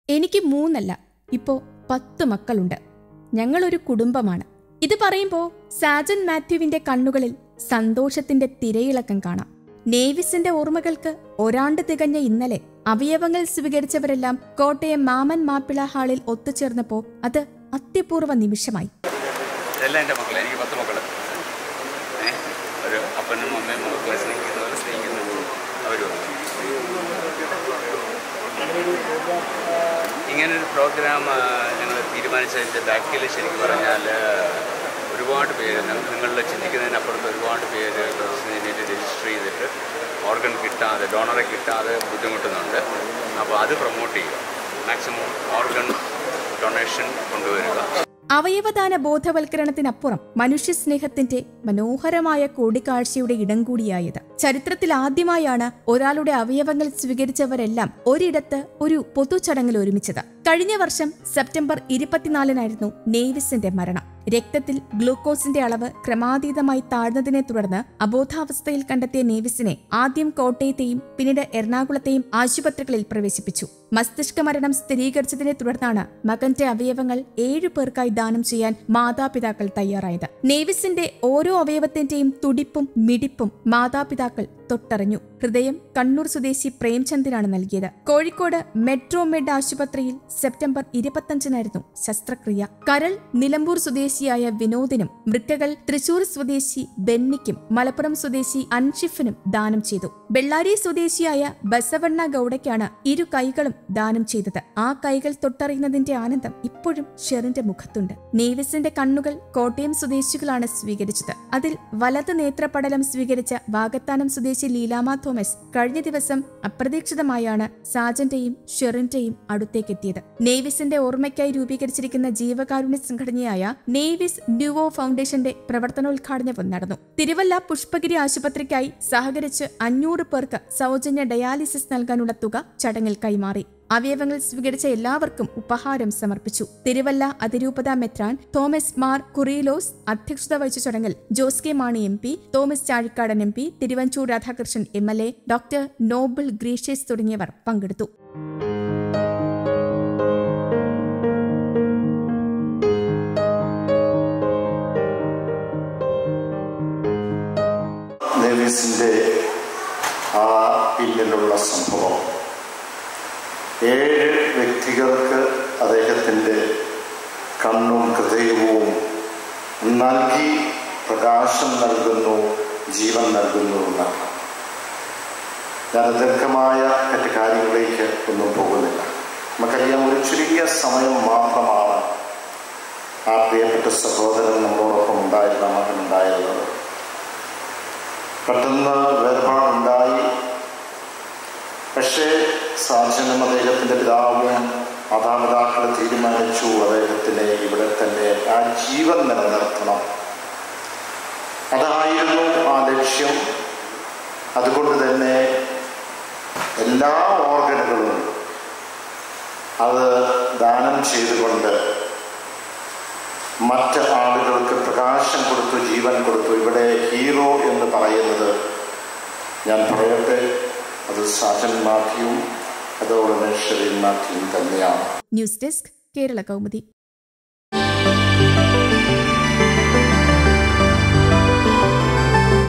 എനിക്ക് മൂന്നല്ല ഇപ്പോ പത്ത് മക്കളുണ്ട് ഞങ്ങളൊരു കുടുംബമാണ് ഇത് പറയുമ്പോ സാജൻ മാത്യുവിന്റെ കണ്ണുകളിൽ സന്തോഷത്തിന്റെ തിരയിളക്കം കാണാം നേവിസിന്റെ ഓർമ്മകൾക്ക് ഒരാണ്ട് തികഞ്ഞ ഇന്നലെ അവയവങ്ങൾ സ്വീകരിച്ചവരെല്ലാം കോട്ടയം മാമൻ മാപ്പിള ഹാളിൽ ഒത്തുചേർന്നപ്പോ അത് അത്യപൂർവ നിമിഷമായി ഇതെല്ലാം എൻ്റെ മക്കളെ എനിക്ക് പത്ത് മക്കൾ ഏ ഒരു അപ്പനും അമ്മയും മക്കളെ സ്നേഹിക്കുന്ന പോലെ സ്നേഹിക്കുന്നു അവരും ഇങ്ങനൊരു പ്രോഗ്രാം ഞങ്ങൾ തീരുമാനിച്ചതിൻ്റെ ബാക്കിൽ ശരിക്കും പറഞ്ഞാൽ ഒരുപാട് പേര് നിങ്ങളിൽ ചിന്തിക്കുന്നതിനപ്പുറത്ത് ഒരുപാട് പേര് ഇതിൽ രജിസ്റ്റർ ചെയ്തിട്ട് ഓർഗൻ കിട്ടാതെ ഡോണറെ കിട്ടാതെ ബുദ്ധിമുട്ടുന്നുണ്ട് അപ്പോൾ അത് പ്രൊമോട്ട് ചെയ്യുക മാക്സിമം ഓർഗൻ ഡൊണേഷൻ കൊണ്ടുവരിക അവയവദാന ബോധവൽക്കരണത്തിനപ്പുറം മനുഷ്യസ്നേഹത്തിന്റെ മനോഹരമായ കൂടിക്കാഴ്ചയുടെ ഇടം കൂടിയായത് ചരിത്രത്തിൽ ആദ്യമായാണ് ഒരാളുടെ അവയവങ്ങൾ സ്വീകരിച്ചവരെല്ലാം ഒരിടത്ത് ഒരു പൊതുചടങ്ങിൽ ഒരുമിച്ചത് കഴിഞ്ഞ വർഷം സെപ്റ്റംബർ ഇരുപത്തിനാലിനായിരുന്നു നേവിസിന്റെ മരണം രക്തത്തിൽ ഗ്ലൂക്കോസിന്റെ അളവ് ക്രമാതീതമായി താഴ്ന്നതിനെ തുടർന്ന് അബോധാവസ്ഥയിൽ കണ്ടെത്തിയ നേവിസിനെ ആദ്യം കോട്ടയത്തെയും പിന്നീട് എറണാകുളത്തെയും ആശുപത്രികളിൽ പ്രവേശിപ്പിച്ചു മസ്തിഷ്ക മരണം സ്ഥിരീകരിച്ചതിനെ തുടർന്നാണ് മകന്റെ അവയവങ്ങൾ ഏഴു പേർക്കായി ദാനം ചെയ്യാൻ മാതാപിതാക്കൾ തയ്യാറായത് നേവിസിന്റെ ഓരോ അവയവത്തിന്റെയും തുടിപ്പും മിടിപ്പും മാതാപിതാക്കൾ തൊട്ടറിഞ്ഞു ഹൃദയം കണ്ണൂർ സ്വദേശി പ്രേംചന്ദിനാണ് നൽകിയത് കോഴിക്കോട് മെട്രോ മെഡ് ആശുപത്രിയിൽ സെപ്റ്റംബർ ഇരുപത്തഞ്ചിനായിരുന്നു ശസ്ത്രക്രിയ കരൾ നിലമ്പൂർ സ്വദേശിയായ വിനോദിനും മൃക്കകൾ തൃശൂർ സ്വദേശി ബെന്നിക്കും മലപ്പുറം സ്വദേശി അൻഷിഫിനും ദാനം ചെയ്തു ബെള്ളാരി സ്വദേശിയായ ബസവണ്ണ ഗൌഡയ്ക്കാണ് ഇരു കൈകളും ദാനം ചെയ്തത് ആ കൈകൾ തൊട്ടറിയുന്നതിന്റെ ആനന്ദം ഇപ്പോഴും ഷെറിന്റെ മുഖത്തുണ്ട് നേവിസിന്റെ കണ്ണുകൾ കോട്ടയം സ്വദേശികളാണ് സ്വീകരിച്ചത് അതിൽ വലത് നേത്രപടലം സ്വീകരിച്ച വാകത്താനം സ്വദേശി ലീലാമ തോമസ് കഴിഞ്ഞ ദിവസം അപ്രതീക്ഷിതമായാണ് സാജന്റെയും ഷെറിന്റെയും അടുത്തേക്കെത്തിയത് നേവിസിന്റെ ഓർമ്മയ്ക്കായി രൂപീകരിച്ചിരിക്കുന്ന ജീവകാരുണ്യ സംഘടനയായ നേവിസ് ന്യൂവോ ഫൗണ്ടേഷന്റെ പ്രവർത്തനോദ്ഘാടനവും നടന്നു തിരുവല്ല പുഷ്പഗിരി ആശുപത്രിക്കായി സഹകരിച്ച് അഞ്ഞൂറ് പേർക്ക് സൗജന്യ ഡയാലിസിസ് നൽകാനുള്ള തുക ചടങ്ങിൽ കൈമാറി അവയവങ്ങൾ സ്വീകരിച്ച എല്ലാവർക്കും ഉപഹാരം സമർപ്പിച്ചു തിരുവല്ല അതിരൂപത മെത്രാൻ തോമസ് മാർ കുറിയിലോസ് അധ്യക്ഷത വഹിച്ച ചടങ്ങിൽ Jose K Mani M P Thomas Chazhikadan M P Thiruvanchoor Radhakrishnan M L A doctor Noble Gracious തുടങ്ങിയവർ പങ്കെടുത്തു നേവിസിൻ്റെ ആ പിന്നിലുള്ള സംഭവം ഏഴ് വ്യക്തികൾക്ക് അദ്ദേഹത്തിൻ്റെ കണ്ണും ഹൃദയവും നൽകി പ്രകാശം നൽകുന്നു ജീവൻ നൽകുന്നു എന്നാണ് ഞാൻ ദീർഘമായ മറ്റു കാര്യങ്ങളിലേക്ക് ഒന്നും പോകുന്നില്ല നമുക്കറിയാം ഒരു ചുരുങ്ങിയ സമയം മാത്രമാണ് ആ പ്രിയപ്പെട്ട സഹോദരൻ നമ്മളോടൊപ്പം ഉണ്ടായിരുന്ന മകൻ ഉണ്ടായിരുന്നത് പെട്ടെന്ന് വേർപാടുണ്ടായി പക്ഷേ സാജനും അദ്ദേഹത്തിൻ്റെ പിതാവും മാതാപിതാക്കൾ തീരുമാനിച്ചു അദ്ദേഹത്തിനെ ഇവിടെ തന്നെ ആ ജീവൻ നിലനിർത്തണം അതായിരുന്നു ആ ലക്ഷ്യം അതുകൊണ്ട് തന്നെ എല്ലാ ഓർഗനുകളും അത് ദാനം ചെയ്തുകൊണ്ട് മറ്റ് ആളുകൾക്ക് പ്രകാശം കൊടുത്തു ജീവൻ കൊടുത്തു ഇവിടെ ഹീറോ എന്ന് പറയുന്നത് ഞാൻ പറയട്ടെ അത് സാജൻ മാത്യുവും അതോടൊപ്പം ഷെറിൻ മാത്യുവും തന്നെയാണ് ന്യൂസ് ഡെസ്ക് കേരള കൗമുദി